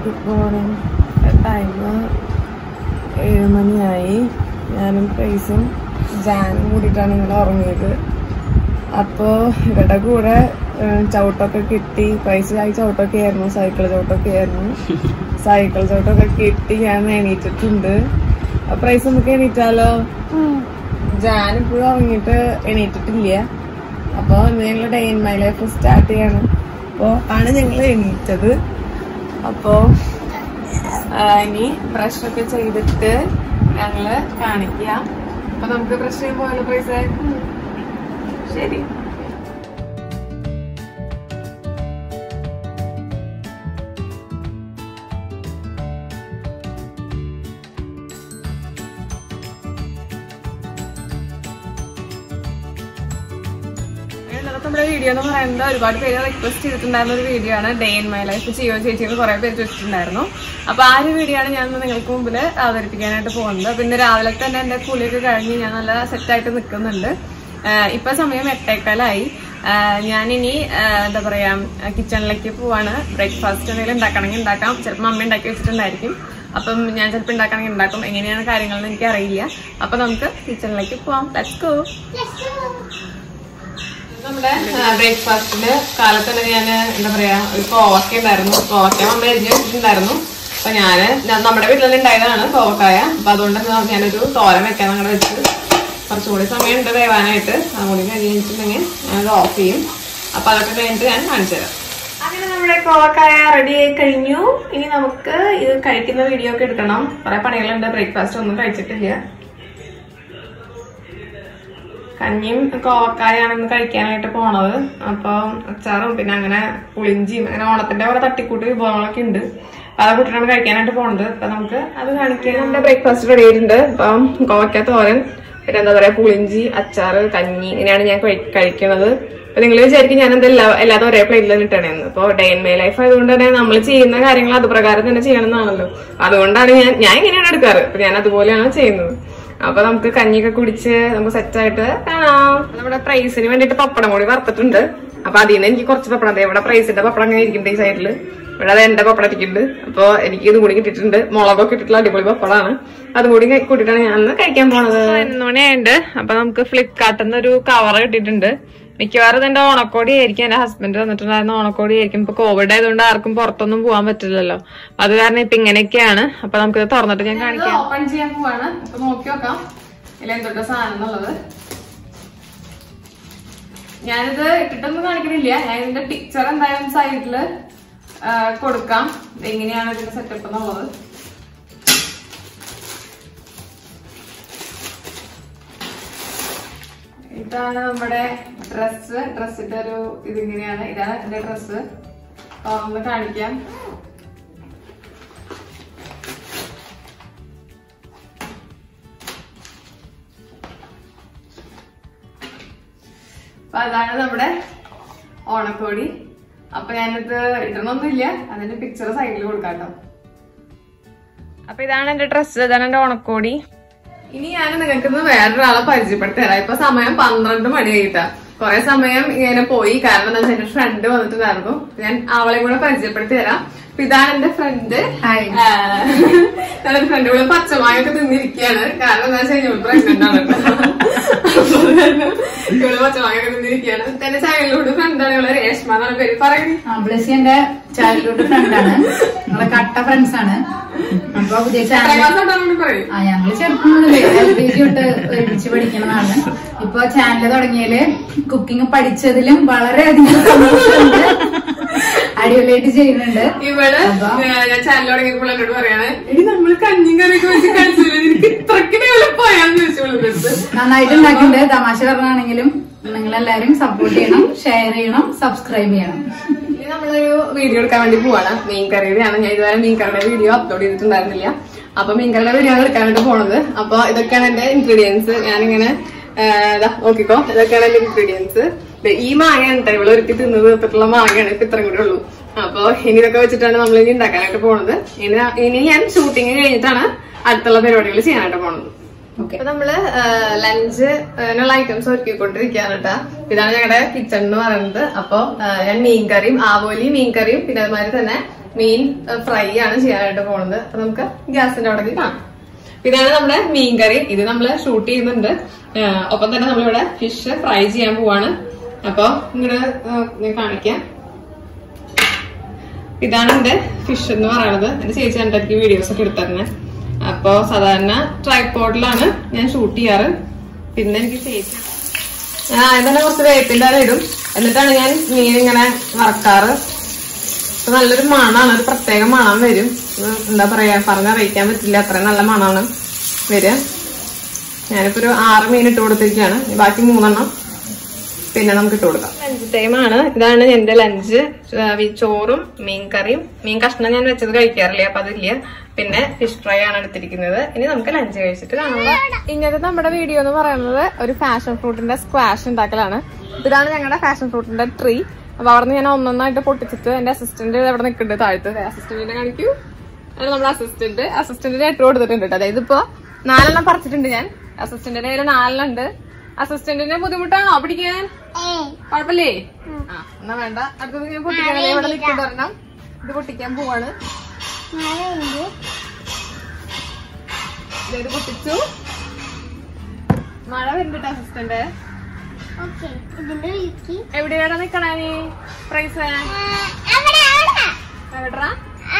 Good morning time ഏഴ് മണിയായി ഞാനും പ്രൈസും ജാനും കൂടിയിട്ടാണ് ഇങ്ങനെ ഉറങ്ങിയത് അപ്പോൾ ഇവരുടെ കൂടെ ഏഹ്, ചവിട്ടൊക്കെ കിട്ടി പ്രൈസ് ആയി ചവിട്ടൊക്കെ ആയിരുന്നു സൈക്കിൾ ചവിട്ടൊക്കെ ആയിരുന്നു സൈക്കിൾ ചവിട്ടൊക്കെ കിട്ടി ഞാൻ എണീറ്റിട്ടുണ്ട് അപ്പൊ പ്രൈസ് നമുക്ക് എണീറ്റാലോ ജാൻ ഇപ്പോഴും ഉറങ്ങിയിട്ട് എണീറ്റിട്ടില്ല അപ്പോൾ ഇന്ന് ഞങ്ങൾ day in my life start ചെയ്യണം അപ്പോൾ ആണ് ഞങ്ങൾ എണീറ്റത് അപ്പോൾ ഇനി ബ്രഷ് ഒക്കെ ചെയ്തിട്ട് ഞങ്ങള് കാണിക്കാം അപ്പൊ നമുക്ക് ബ്രഷ് ചെയ്യാൻ പോയാലോ പൈസ ശരി ഇന്നത്തെ നമ്മുടെ വീഡിയോ എന്ന് പറയുന്നത് ഒരുപാട് പേര് റിക്വസ്റ്റ് ചെയ്തിട്ടുണ്ടായിരുന്ന ഒരു വീഡിയോ ആണ് ഡേ ഇൻ മൈ ലൈഫ് ജിയോ ചേച്ചിന്ന് കുറെ പേര് ചോദിച്ചിട്ടുണ്ടായിരുന്നു അപ്പൊ ആ ഒരു വീഡിയോ ആണ് ഞാൻ ഇന്ന് നിങ്ങൾക്ക് മുമ്പിൽ അവതരിപ്പിക്കാനായിട്ട് പോകുന്നത് പിന്നെ രാവിലെ തന്നെ എന്റെ കൂലിയൊക്കെ കഴിഞ്ഞ് ഞാൻ നല്ല സെറ്റായിട്ട് നിൽക്കുന്നുണ്ട് ആഹ് ഇപ്പൊ സമയം എട്ടേക്കാലായി ആഹ് ഞാനിനി ആഹ് എന്താ പറയാ കിച്ചണിലേക്ക് പോവാണ് ബ്രേക്ക്ഫാസ്റ്റ് എന്തെങ്കിലും ഉണ്ടാക്കണമെങ്കിൽ ഉണ്ടാക്കാം ചിലപ്പോൾ അമ്മ ഉണ്ടാക്കി വെച്ചിട്ടുണ്ടായിരിക്കും അപ്പം ഞാൻ ചിലപ്പോൾ ഉണ്ടാക്കണമെങ്കിൽ ഉണ്ടാക്കും എങ്ങനെയാണ് കാര്യങ്ങളെന്ന് എനിക്ക് അറിയില്ല അപ്പൊ നമുക്ക് കിച്ചണിലേക്ക് പോവാം ലെറ്റ്സ് ഗോ നമ്മുടെ ബ്രേക്ക്ഫാസ്റ്റില് കാലത്ത് തന്നെ ഞാൻ എന്താ പറയാ ഒരു കോവക്ക ഉണ്ടായിരുന്നു കോവക്ക അമ്മ എരിഞ്ഞ് വെച്ചിട്ടുണ്ടായിരുന്നു അപ്പൊ ഞാന് ഞാൻ- നമ്മുടെ വീട്ടിൽ തന്നെ ഉണ്ടായതാണ് കോവക്കായ അപ്പൊ അതുകൊണ്ട് ഞാൻ- ഞാനൊരു തോരൻ വെക്കാൻ അങ്ങോട്ട് വെച്ച് കുറച്ചുകൂടി സമയമുണ്ട് വേവാനായിട്ട് അതുകൂടി കഴിഞ്ഞിട്ടുണ്ടെങ്കിൽ ഞാനത് ഓഫ് ചെയ്യും അപ്പൊ അതൊക്കെ കഴിഞ്ഞിട്ട് ഞാൻ കാണിച്ചു തരാം അങ്ങനെ നമ്മുടെ കോവക്കായ റെഡി ആയി കഴിഞ്ഞു ഇനി നമുക്ക് ഇത് കഴിക്കുന്ന വീഡിയോ ഒക്കെ എടുക്കണം കുറെ പണികളുണ്ട് ബ്രേക്ക്ഫാസ്റ്റ് ഒന്നും കഴിച്ചിട്ടില്ല കഞ്ഞിയും കോവക്കായാണ് ഇന്ന് കഴിക്കാനായിട്ട് പോണത് അപ്പൊ അച്ചാറും പിന്നെ അങ്ങനെ പുളിഞ്ചിയും അങ്ങനെ ഓണത്തിന്റെ കുറെ തട്ടിക്കൂട്ട് വിഭവങ്ങളൊക്കെ ഉണ്ട് അപ്പൊ അത് കൂട്ടിട്ടാണ് കഴിക്കാനായിട്ട് പോണത് അപ്പൊ നമുക്ക് അത് കാണിക്കാൻ നമ്മുടെ ബ്രേക്ക്ഫാസ്റ്റ് റെഡി ആയിട്ടുണ്ട് അപ്പം കോവക്ക തോരൻ പിന്നെ എന്താ പറയാ പുളിഞ്ചി അച്ചാറ് കഞ്ഞി ഇങ്ങനെയാണ് ഞാൻ കഴി- കഴിക്കണത് അപ്പൊ നിങ്ങൾ വിചാരിക്കും ഞാൻ എന്താ എല്ലാതും ഒരേ പ്ലേറ്റിൽ ഇട്ടണേന്ന് അപ്പൊ ഡേ ഇൻ മൈ ലൈഫ് ആയതുകൊണ്ട് തന്നെ നമ്മൾ ചെയ്യുന്ന കാര്യങ്ങൾ അത് പ്രകാരം തന്നെ ചെയ്യണമെന്നാണല്ലോ അതുകൊണ്ടാണ് ഞാൻ ഞാൻ ഇങ്ങനെയാണ് എടുക്കാറ് അപ്പൊ ഞാൻ അതുപോലെയാണ് ചെയ്യുന്നത് അപ്പൊ നമുക്ക് കഞ്ഞിയൊക്കെ കുടിച്ച് നമുക്ക് സെറ്റ് ആയിട്ട് കാണാം നമ്മുടെ പ്രൈസിന് വേണ്ടിട്ട് പപ്പടം കൂടി വറുത്തിട്ടുണ്ട് അപ്പൊ അതിൽ നിന്ന് എനിക്ക് കുറച്ച് പപ്പടം ദേ ഇവിടെ പ്രൈസിന്റെ പപ്പടം അങ്ങനെ ഇരിക്കുന്നുണ്ട് ഈ സൈഡില് ഇവിടെ അത് എന്റെ പപ്പടം ഇരിക്കുന്നുണ്ട് അപ്പൊ എനിക്ക് ഇതും കൂടി കിട്ടിയിട്ടുണ്ട് മുളകൊക്കെ ഇട്ടിട്ടുള്ള അടിപൊളി പപ്പടമാണ് അതും കൂടി കഴി- കൂട്ടിയിട്ടാണ് ഞാൻ ഇന്ന് കഴിക്കാൻ പോണത് മണിയായിട്ട് അപ്പൊ നമുക്ക് ഫ്ലിപ്കാർട്ടിൽ നിന്ന് ഒരു കവർ കിട്ടിയിട്ടുണ്ട് മിക്കവാറും എന്റെ ഓണക്കോടി ആയിരിക്കും എന്റെ ഹസ്ബൻഡ് വന്നിട്ടുണ്ടായിരുന്ന ഓണക്കോടി ആയിരിക്കും ഇപ്പൊ കോവിഡ് ആയതുകൊണ്ട് ആർക്കും പുറത്തൊന്നും പോകാൻ പറ്റില്ലല്ലോ അത് കാരണം ഇപ്പൊ ഇങ്ങനെയൊക്കെയാണ് അപ്പൊ നമുക്ക് തുറന്നിട്ട് ഞാൻ കാണിക്കാം ഓപ്പൺ ചെയ്യാൻ പോവാണ് അപ്പൊ നോക്കി നോക്കാം ഇതിൽ എന്തൊക്കെ സാധനം എന്നുള്ളത് ഞാനിത് ഇട്ടിട്ടൊന്നും കാണിക്കണില്ല ഞാൻ ഇതിന്റെ പിക്ചർ എന്തായാലും സൈഡില് കൊടുക്കാം എങ്ങനെയാണ് ഇതിന്റെ സെറ്റപ്പ് എന്നുള്ളത് ഇതാണ് നമ്മുടെ ഡ്രസ്സ് ഡ്രസ്സിന്റെ ഒരു ഇതിങ്ങനെയാണ് ഇതാണ് എന്റെ ഡ്രസ്സ് ഒന്ന് കാണിക്കാം അപ്പൊ അതാണ് നമ്മുടെ ഓണക്കോടി അപ്പൊ ഞാനിത് ഇടണമൊന്നുമില്ല അതിന്റെ പിക്ചർ സൈഡിൽ കൊടുക്കാം കേട്ടോ അപ്പൊ ഇതാണ് എന്റെ ഡ്രസ്സ് ഇതാണ് എന്റെ ഓണക്കോടി ഇനി ഞാൻ നിങ്ങൾക്ക് ഇന്ന് വേറൊരാളെ പരിചയപ്പെടുത്തി തരാം ഇപ്പൊ സമയം പന്ത്രണ്ട് മണി ആയിട്ടാ കുറെ സമയം ഇങ്ങനെ പോയി കാരണം എന്താ വെച്ചാൽ എന്റെ ഫ്രണ്ട് വന്നിട്ടുണ്ടായിരുന്നു ഞാൻ അവളെ കൂടെ പരിചയപ്പെടുത്തി തരാം അപ്പൊ ഇതാണ് എന്റെ ഫ്രണ്ട് എന്റെ ഫ്രണ്ട് ഇവിടെ പച്ചമായൊക്കെ തിന്നിരിക്കുകയാണ് കാരണം എന്താ വെച്ചാൽ ഇവള് പ്രഗ്നന്റ് ആണ് കേട്ടോ. അപ്പൊ കാരണം ഇവള് പച്ചമായൊക്കെ തിന്നിരിക്കുകയാണ് എന്റെ ചൈൽഡ്ഹുഡ് ഫ്രണ്ടാണ് ഇവള് രേഷ്മ എന്നാണ് പേര് പറയുന്നത് ആ, ബ്ലസ്സി എന്റെ ചൈൽഡ്ഹുഡ് ഫ്രണ്ടാണ് ഞങ്ങളെ കട്ട ഫ്രണ്ട്സ് ആണ് അപ്പൊ പുതിയ ചാനൽ പറയും ആ ഞങ്ങള് ചെറുപ്പം മുതലേ എൽ പി ജി തൊട്ട് ഒരുമിച്ച് പഠിക്കുന്നതാണ് ഇപ്പൊ ചാനൽ തുടങ്ങിയാല് കുക്കിംഗ് പഠിച്ചതിലും വളരെയധികം സന്തോഷമുണ്ട് അടിപൊളിയായിട്ട് ചെയ്യുന്നുണ്ട് ഇവിടെ ഞാൻ ചാനൽ തുടങ്ങിയപ്പോൾ എന്നോട് പറയാണ് എടി നമ്മള് കഞ്ഞിയും കറിയൊക്കെ വെച്ച് കഴിച്ചില്ല എനിക്ക് ഇത്രക്ക് ഡെവലപ്പായാന്ന് ചോദിച്ചു നന്നായിട്ട് ഉണ്ടാക്കിയിട്ടുണ്ട് തമാശ പറഞ്ഞാണെങ്കിലും നിങ്ങളെല്ലാരും സപ്പോർട്ട് ചെയ്യണം ഷെയർ ചെയ്യണം സബ്സ്ക്രൈബ് ചെയ്യണം ഇനി നമ്മളൊരു വീഡിയോ എടുക്കാൻ വേണ്ടി പോവാണ് മീൻ കറിയുടെയാണ് ഞാൻ ഇതുവരെ മീൻ കറിയുടെ വീഡിയോ അപ്ലോഡ് ചെയ്തിട്ടുണ്ടായിരുന്നില്ല അപ്പൊ മീൻ കറിയുടെ വീഡിയോ ആണ് എടുക്കാൻ വേണ്ടി പോണത് അപ്പൊ ഇതൊക്കെയാണ് എന്റെ ഇൻഗ്രീഡിയൻസ് ഞാനിങ്ങനെ ആ, ഇതാ നോക്കിക്കോ ഇതൊക്കെയാണ് എന്റെ ഇൻഗ്രീഡിയൻസ് ഈ മാങ്ങയാണ് കേട്ടോ ഇവള് ഒരുക്കി തിന്നത് തീർത്തിട്ടുള്ള മാങ്ങയാണ് ഇപ്പൊ ഇത്രയും കൂടെ ഉള്ളൂ അപ്പൊ ഇനി ഇതൊക്കെ വെച്ചിട്ടാണ് നമ്മൾ ഇനി ഉണ്ടാക്കാനായിട്ട് പോണത് ഇനി ഇനി ഞാൻ ഷൂട്ടിങ് കഴിഞ്ഞിട്ടാണ് അടുത്തുള്ള പരിപാടികൾ ചെയ്യാനായിട്ട് പോണത് ഓക്കെ അപ്പൊ നമ്മള് ലഞ്ച് ഉള്ള ഐറ്റംസ് ഒരുക്കിക്കൊണ്ടിരിക്കുകയാണ് കേട്ടാ ഇതാണ് ഞങ്ങളുടെ കിച്ചൺ എന്ന് പറയുന്നത് അപ്പൊ ആ, ഞാൻ മീൻകറിയും ആവോലി മീൻകറിയും പിന്നെ അതുമാതിരി തന്നെ മീൻ ഫ്രൈ ആണ് ചെയ്യാനായിട്ട് പോണത് അപ്പൊ നമുക്ക് ഗ്യാസിന്റെ അവിടെ കാണാം ഇതാണ് നമ്മുടെ മീൻ കറി ഇത് നമ്മൾ ഷൂട്ട് ചെയ്യുന്നുണ്ട് ആ, ഒപ്പം തന്നെ നമ്മളിവിടെ ഫിഷ് ഫ്രൈ ചെയ്യാൻ പോവാണ് അപ്പൊ ഇങ്ങോട്ട് ഞാൻ കാണിക്കാം ഇതാണ് എന്റെ ഫിഷ് എന്ന് പറയുന്നത് എന്റെ ചേച്ചി എന്റെ അടുത്ത് വീഡിയോസ് ഒക്കെ എടുത്തന്നെ അപ്പൊ സാധാരണ ട്രൈപ്പോഡിലാണ് ഞാൻ ഷൂട്ട് ചെയ്യാറ് പിന്നെ എനിക്ക് ചേച്ചി ആ ഇതന്നെ കുറച്ച് വേപ്പിന്റെ ഇല ഇടും എന്നിട്ടാണ് ഞാൻ മീൻ ഇങ്ങനെ വറക്കാറ് അപ്പൊ നല്ലൊരു മണാണ് ഒരു പ്രത്യേക മണം വരും ഇത് എന്താ പറയാ പറഞ്ഞറിയിക്കാൻ പറ്റില്ല അത്ര നല്ല മണാണ് വരിക ഞാനിപ്പോ ഒരു ആറ് മീൻ ഇട്ട് കൊടുത്തിരിക്കുകയാണ് ഇനി ബാക്കി മൂന്നെണ്ണം പിന്നെ നമുക്ക് ഇട്ട് കൊടുക്കാം ലഞ്ച് ടൈം ആണ് ഇതാണ് എന്റെ ലഞ്ച് ചോറും മീൻ കറിയും മീൻ കഷ്ണം ഞാൻ വെച്ചത് കഴിക്കാറില്ല അപ്പൊ അതില്ല പിന്നെ ഫിഷ് ഫ്രൈ ആണ് എടുത്തിരിക്കുന്നത് ഇനി നമുക്ക് ലഞ്ച് കഴിച്ചിട്ട് കാണാം ഇങ്ങനത്തെ നമ്മുടെ വീഡിയോ എന്ന് പറയുന്നത് ഒരു ഫാഷൻ ഫ്രൂട്ടിന്റെ സ്ക്വാഷ് ഉണ്ടാക്കലാണ് ഇതാണ് ഞങ്ങളുടെ ഫാഷൻ ഫ്രൂട്ടിന്റെ ട്രീ അപ്പൊ അവിടെ ഞാൻ ഒന്നൊന്നായിട്ട് പൊട്ടിച്ചിട്ട് എന്റെ അസിസ്റ്റന്റ് അവിടെ നിൽക്കുന്നുണ്ട് താഴത്ത് അസിസ്റ്റന്റിനെ കാണിക്കൂ അതാണ് നമ്മുടെ അസിസ്റ്റന്റ് അസിസ്റ്റന്റിന് എട്ട് കൊടുത്തിട്ടുണ്ട് കേട്ടോ അതായത് ഇപ്പൊ നാലെണ്ണം പറിച്ചിട്ടുണ്ട് ഞാൻ അസിസ്റ്റന്റിന്റെ കയ്യിൽ നാലെണ്ണം ഉണ്ട് അസിസ്റ്റന്റിന് ബുദ്ധിമുട്ടാണോ പിടിക്കാൻ കുഴപ്പമില്ലേ ആ എന്നാ വേണ്ട അടുത്തത് ഞാൻ പൊട്ടിക്കാൻ ദേ ഇവിടെ നിൽക്കുന്നുണ്ട് ഒരെണ്ണം ഇത് പൊട്ടിക്കാൻ പോവാണ് ദേ ഇത് പൊട്ടിച്ചു മഴ വരുന്നുണ്ട് അസിസ്റ്റന്റ് എവിടെയാണ് നിക്കണേ നീ പ്രൈസ് എവിടാ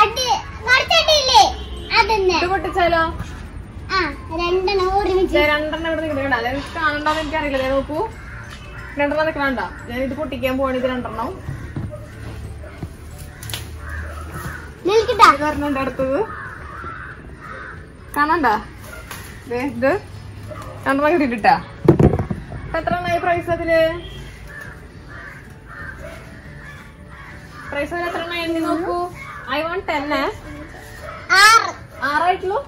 ഇത് പൊട്ടിച്ചാലോ രണ്ടെണ്ണം ഒരുമിച്ച് ദേ രണ്ടെണ്ണം ഇവിടെ നിൽക്കണ്ട അതായത് കാണണ്ടോന്ന് എനിക്കറിയില്ല ദേ നോക്കൂ രണ്ടെണ്ണം നിൽക്കണണ്ട ഞാൻ ഇത് പൊട്ടിക്കാൻ പോവാണ് ഇത് രണ്ടെണ്ണം നിൽക്കട്ടാ ഇത് ഒരെണ്ണം അടുത്തത് കാണണ്ട ദേ ഇത് രണ്ടെണ്ണം കിട്ടിട്ടാ എത്ര എണ്ണായി പ്രൈസ് അതില് പ്രൈസ് അതിൽ എത്ര എണ്ണായി എണ്ണി നോക്കൂ ഐ വോണ്ട് ടെന്ന് ആറ് ആറായിട്ടുള്ളൂ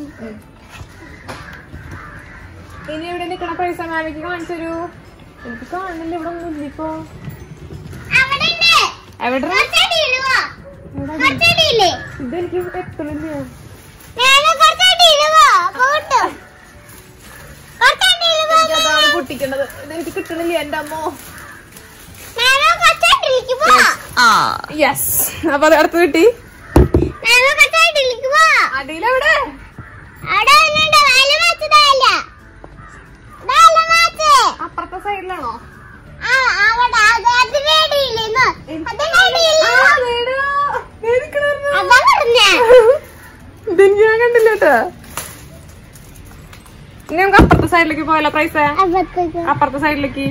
ഇനി എവിടെ നിക്കണ പ്രൈസ് മാമിക്ക് കാണിച്ചൊരു എനിക്ക് കാണുന്നില്ല ഇവിടെ ഒന്നും ഇല്ലിപ്പോ അവിടെ ഉണ്ട് എവിടെ കുറച്ചടിയില് വാ കുറച്ചടിയില്ലേ ഇതെനിക്ക് എത്തണില്ല മേലെ കുറച്ചടിയില് വാ അപ്പൊ കിട്ടും കുറച്ചടിയില് വാ എനിക്ക് അതാണ് പൊട്ടിക്കേണ്ടത് ഇതെനിക്ക് കിട്ടണില്ല എന്റെ അമ്മോ മേലെ കുറച്ചടിയിലേക്ക് പോ ആ യെസ് അപ്പൊ അത് അടുത്ത് കിട്ടി മേലെ കുറച്ചടിയിലേക്ക് പോ അടിയിലെവിടെ അവിടെ ഒന്നുണ്ട് വല മാച്ചതല്ല വല മാച്ച് അപ്പുറത്തെ സൈഡിലാണോ ആ അവിടെ അത് അത് വേടിയില്ലെന്ന് അതിന്റെ അടിയില് അതാ പറഞ്ഞേ ഇതെനിക്ക് ഞാൻ കണ്ടില്ല കേട്ടാ ഇനി നമുക്ക് അപ്പുറത്തെ സൈഡിലേക്ക് പോയാലോ പ്രൈസ് അപ്പത്തേക്ക് അപ്പുറത്തെ സൈഡിലേക്ക്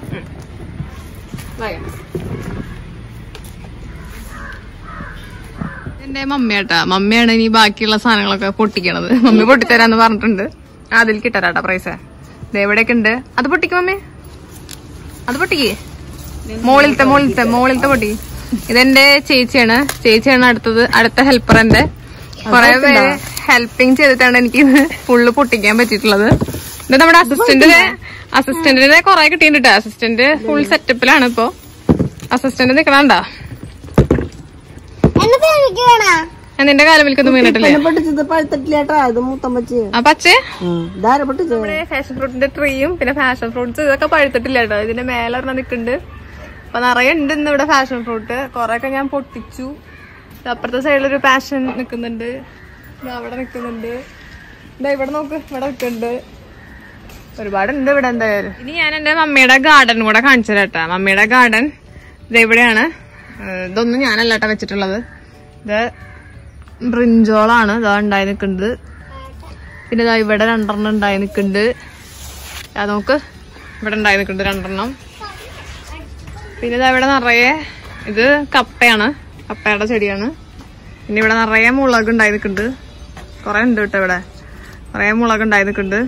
എന്റെ മമ്മിയാട്ടാ മമ്മിയാണ് ഇനി ബാക്കിയുള്ള സാധനങ്ങളൊക്കെ പൊട്ടിക്കണത് മമ്മി പൊട്ടിത്തരാന്ന് പറഞ്ഞിട്ടുണ്ട് അതിൽ കിട്ടരാട്ടാ പ്രൈസ് എവിടെയൊക്കെ ഉണ്ട് അത് പൊട്ടിക്കും മമ്മി അത് പൊട്ടിക്കേ മോളിലത്തെ മോളിലത്തെ മോളിലത്തെ പൊട്ടി ഇതെന്റെ ചേച്ചിയാണ് ചേച്ചിയാണ് അടുത്തത് അടുത്ത ഹെൽപ്പർ എന്റെ കൊറേ പേര് ഹെൽപ്പിംഗ് ചെയ്തിട്ടാണ് എനിക്ക് ഇത് ഫുള്ള് പൊട്ടിക്കാൻ പറ്റിയിട്ടുള്ളത് ഇത് നമ്മുടെ അസിസ്റ്റന്റിന് അസിസ്റ്റന്റിനെ കൊറേ കിട്ടിയിട്ടുണ്ട് അസിസ്റ്റന്റ് ഫുൾ സെറ്റപ്പിലാണ് ഇപ്പൊ അസിസ്റ്റന്റ് നിക്കണണ്ട എന്നിട്ട് എനിക്ക് വേണോ നിന്റെ കാലം വിൽക്കൊന്നും വീണിട്ടില്ലേ പൊട്ടിച്ചത് പഴുത്തിട്ടില്ലേട്ടാ ഇത് മൂത്തമ്മച്ച് ആ പച്ചേ ധാര പൊട്ടിച്ചത് നമ്മുടെ ഫാഷൻ ഫ്രൂട്ടിന്റെ ട്രീയും പിന്നെ ഫാഷൻ ഫ്രൂട്ട്സ് ഇതൊക്കെ പഴുത്തിട്ടില്ല കേട്ടോ ഇതിന്റെ മേലെ ഒരെണ്ണം നിൽക്കുന്നുണ്ട് അപ്പൊ നിറയെ ഉണ്ട് ഇന്ന് ഇവിടെ ഫാഷൻ ഫ്രൂട്ട് കൊറേയൊക്കെ ഞാൻ പൊട്ടിച്ചു ഇത് അപ്പുറത്തെ സൈഡിലൊരു പാഷൻ നിൽക്കുന്നുണ്ട് ഇത് അവിടെ നിൽക്കുന്നുണ്ട് ഇതാ ഇവിടെ നോക്ക് ഇവിടെ നിൽക്കുന്നുണ്ട് ഒരുപാടുണ്ട് ഇവിടെ എന്തായാലും ഇനി ഞാൻ എന്റെ മമ്മിയുടെ ഗാർഡൻ കൂടെ കാണിച്ചു തരാട്ടാ മമ്മിയുടെ ഗാർഡൻ ഇത് ഇവിടെയാണ് ഏഹ് ഇതൊന്നും ഞാനല്ല കേട്ടോ വെച്ചിട്ടുള്ളത് ഇത് ബ്രിഞ്ചോളാണ് ഇതാ ഉണ്ടായി നിൽക്കുന്നത് പിന്നെ ഇതാ ഇവിടെ രണ്ടെണ്ണം ഉണ്ടായി നിൽക്കുന്നുണ്ട് അത് നോക്ക് ഇവിടെ ഉണ്ടായി നിൽക്കുന്നുണ്ട് രണ്ടെണ്ണം പിന്നെ ഇതാ ഇവിടെ നിറയെ ഇത് കപ്പയാണ് കപ്പയുടെ ചെടിയാണ് പിന്നെ ഇവിടെ നിറയെ മുളക് ഉണ്ടായി നിൽക്കുന്നുണ്ട് കുറെ ഉണ്ട് കേട്ടോ ഇവിടെ കുറെ മുളക് ഉണ്ടായി നിൽക്കുന്നുണ്ട്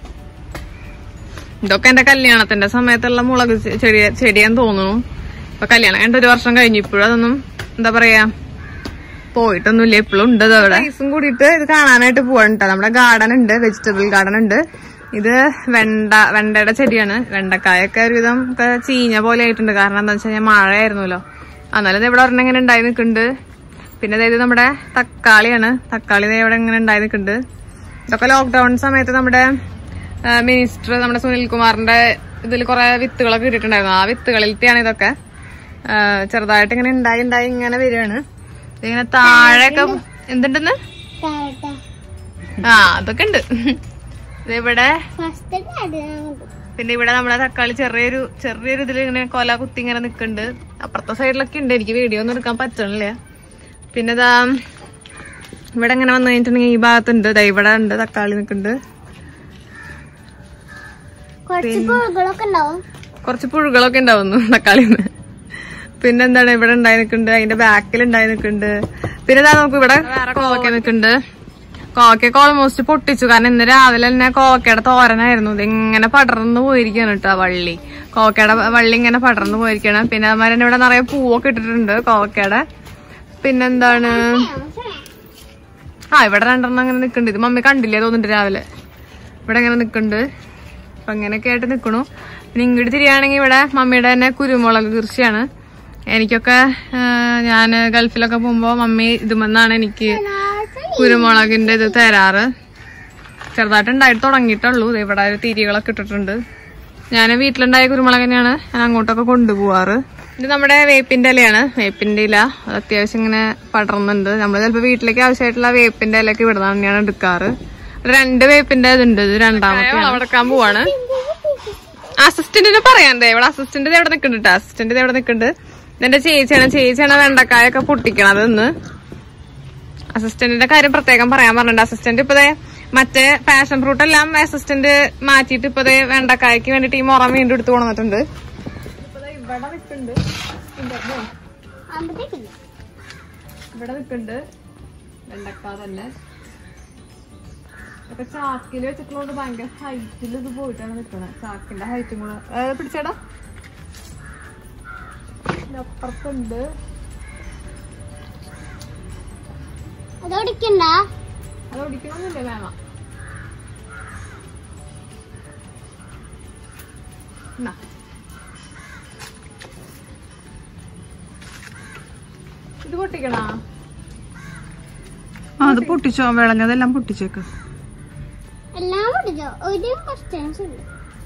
ഇതൊക്കെ എന്റെ കല്യാണത്തിന്റെ സമയത്തുള്ള മുളക് ചെ- ചെടി ചെടിയാന്ന് തോന്നുന്നു ഇപ്പൊ കല്യാണം കഴിഞ്ഞിട്ട് ഒരു വർഷം കഴിഞ്ഞു ഇപ്പോഴും അതൊന്നും എന്താ പറയാ പോയിട്ടൊന്നുമില്ല ഇപ്പോഴും ഉണ്ട് ഇത് അവിടെ ഐസും കൂടിയിട്ട് ഇത് കാണാനായിട്ട് പോവാണ് കേട്ടോ നമ്മുടെ ഗാർഡൻ ഉണ്ട് വെജിറ്റബിൾ ഗാർഡൻ ഉണ്ട് ഇത് വെണ്ട വെണ്ടയുടെ ചെടിയാണ് വെണ്ടക്കായൊക്കെ ഒരുവിധം ഒക്കെ ചീഞ്ഞ പോലെ ആയിട്ടുണ്ട് കാരണം എന്താ വെച്ച് കഴിഞ്ഞാൽ മഴയായിരുന്നല്ലോ എന്നാലും ഇത് ഇവിടെ ഒരെണ്ണം ഇങ്ങനെ ഉണ്ടായി നിൽക്കുന്നുണ്ട് പിന്നെ അതായത് നമ്മുടെ തക്കാളിയാണ് തക്കാളി ദേ ഇവിടെ ഇങ്ങനെ ഉണ്ടായി നിൽക്കുന്നുണ്ട് ഇതൊക്കെ ലോക്ക്ഡൌൺ സമയത്ത് നമ്മുടെ മിനിസ്റ്റർ നമ്മുടെ സുനിൽ കുമാറിന്റെ ഇതിൽ കുറെ വിത്തുകളൊക്കെ കിട്ടിയിട്ടുണ്ടായിരുന്നു ആ വിത്തുകളിലത്തെയാണ് ഇതൊക്കെ ആ, ചെറുതായിട്ട് ഇങ്ങനെ ഉണ്ടായി ഉണ്ടായി ഇങ്ങനെ വരികയാണ് ഇങ്ങനെ താഴെയൊക്കെ എന്തുണ്ടെന്ന് കാരട്ട ആ അതൊക്കെ ഉണ്ട് ഇത് ഇവിടെ ഫസ്റ്റ് കാര്യം പിന്നെ ഇവിടെ നമ്മുടെ തക്കാളി ചെറിയൊരു ചെറിയൊരു ഇതിൽ ഇങ്ങനെ കൊല കുത്തി ഇങ്ങനെ നിക്കുന്നുണ്ട് അപ്പുറത്തെ സൈഡിലൊക്കെ ഉണ്ട് എനിക്ക് വീഡിയോ ഒന്നും എടുക്കാൻ പറ്റണില്ല പിന്നെ ഇതാ ഇവിടെ ഇങ്ങനെ വന്നു കഴിഞ്ഞിട്ടുണ്ടെങ്കിൽ ഈ ഭാഗത്തുണ്ട് ദാ ഇവിടെ ഉണ്ട് തക്കാളി നിക്കുന്നുണ്ട് കുറച്ച് പുഴുകളൊക്കെ ഉണ്ടാവും കുറച്ച് പുഴുകളൊക്കെ ഉണ്ടാവുന്നു തക്കാളിന്ന് പിന്നെ എന്താണ് ഇവിടെ ഉണ്ടായി നിൽക്കുന്നുണ്ട് അതിന്റെ ബാക്കിൽ ഉണ്ടായി നിൽക്കുന്നുണ്ട് പിന്നെ ഇതാ നമുക്ക് ഇവിടെ കോവക്ക നിൽക്കുന്നുണ്ട് കോവക്കൊക്കെ ഓൾമോസ്റ്റ് പൊട്ടിച്ചു കാരണം ഇന്ന് രാവിലെ തന്നെ കോവക്കയുടെ തോരനായിരുന്നു ഇത് ഇങ്ങനെ പടർന്നു പോയിരിക്കാണ് കേട്ടോ ആ വള്ളി കോവക്കയുടെ വള്ളി ഇങ്ങനെ പടർന്നു പോയിരിക്കണം പിന്നെ അതുമാതിരി തന്നെ ഇവിടെ നിറയെ പൂവൊക്കെ ഇട്ടിട്ടുണ്ട് കോവക്കയുടെ പിന്നെന്താണ് ആ ഇവിടെ രണ്ടെണ്ണം അങ്ങനെ നിൽക്കുന്നുണ്ട് ഇത് മമ്മി കണ്ടില്ലേ തോന്നുന്നുണ്ട് രാവിലെ ഇവിടെ ഇങ്ങനെ നിൽക്കുന്നുണ്ട് അപ്പൊ അങ്ങനെയൊക്കെ ആയിട്ട് നിൽക്കണു പിന്നെ ഇങ്ങോട്ട് തിരിയാണെങ്കിൽ ഇവിടെ മമ്മിയുടെ തന്നെ കുരുമുളക് കൃഷിയാണ് എനിക്കൊക്കെ ഞാൻ ഗൾഫിലൊക്കെ പോകുമ്പോൾ മമ്മി ഇതുമെന്നാണ് എനിക്ക് കുരുമുളകിന്റെ ഇത് തരാറ് ചെറുതായിട്ട് ഉണ്ടായിട്ട് തുടങ്ങിയിട്ടുള്ളൂ ദേ ഇവിടെ ഒരു തിരികളൊക്കെ ഇട്ടിട്ടുണ്ട് ഞാൻ വീട്ടിലുണ്ടായ കുരുമുളക് തന്നെയാണ് ഞാൻ അങ്ങോട്ടൊക്കെ കൊണ്ടുപോവാറ് ഇത് നമ്മുടെ വേപ്പിന്റെ ഇലയാണ് വേപ്പിന്റെ ഇല അത് അത്യാവശ്യം ഇങ്ങനെ പടർന്നുണ്ട് നമ്മൾ ചിലപ്പോൾ വീട്ടിലേക്ക് ആവശ്യമായിട്ടുള്ള വേപ്പിന്റെ ഇലയൊക്കെ ഇവിടെ തന്നെയാണ് എടുക്കാറ് രണ്ട് വേപ്പിന്റെ ഇതുണ്ട് ഇത് രണ്ടാമത്തെ വളവെടുക്കാൻ പോവാണ് അസിസ്റ്റന്റിന് പറയാണ്ടേ ഇവിടെ അസിസ്റ്റന്റ് എവിടെ നിൽക്കുന്നുണ്ട് അസിസ്റ്റന്റ് എവിടെ നിൽക്കുന്നുണ്ട് ഇതെന്റെ ചേച്ചിയാണ് ചേച്ചിയാണ് വെണ്ടക്കായൊക്കെ പൊട്ടിക്കണത് ഇന്ന് അസിസ്റ്റന്റിന്റെ കാര്യം പ്രത്യേകം പറയാൻ പറഞ്ഞിട്ടുണ്ട് അസിസ്റ്റന്റ് ഇപ്പതേ മറ്റേ പാഷൻ ഫ്രൂട്ട് എല്ലാം അസിസ്റ്റന്റ് മാറ്റിയിട്ട് ഇപ്പതേ വെണ്ടക്കായ്ക്ക് വേണ്ടിട്ട് ഈ മുറ വീണ്ടും എടുത്തു കൊണ്ടുവന്നിട്ടുണ്ട് ഇവിടെ നിൽക്കുന്നുണ്ട് അമ്പത്തേക്കില്ല ഇവിടെ നിൽക്കുന്നുണ്ട് വെണ്ടക്ക തന്നെ ഇപ്പൊ ചാക്കില് വെച്ചിട്ടുള്ളത് ഭയങ്കര ഹൈറ്റിൽ ഇത് പോയിട്ടാണ് നിക്കണത് ചാക്കിന്റെ ഹൈറ്റും കൂടെ ഏ, പിടിച്ചേടാ ഇതിന്റെ അപ്പുറത്തുണ്ട് അതോടിക്കണ്ട അത് ഒടിക്കണമെന്നില്ലേ വേമ എന്നാ. ഇത് പൊട്ടിക്കണാ അത് പൊട്ടിച്ചോ വിളഞ്ഞതെല്ലാം പൊട്ടിച്ചേക്ക് എല്ലാം പൊട്ടിച്ചോ ഒരു ക്വസ്റ്റ്യൻസ് ഉണ്ട്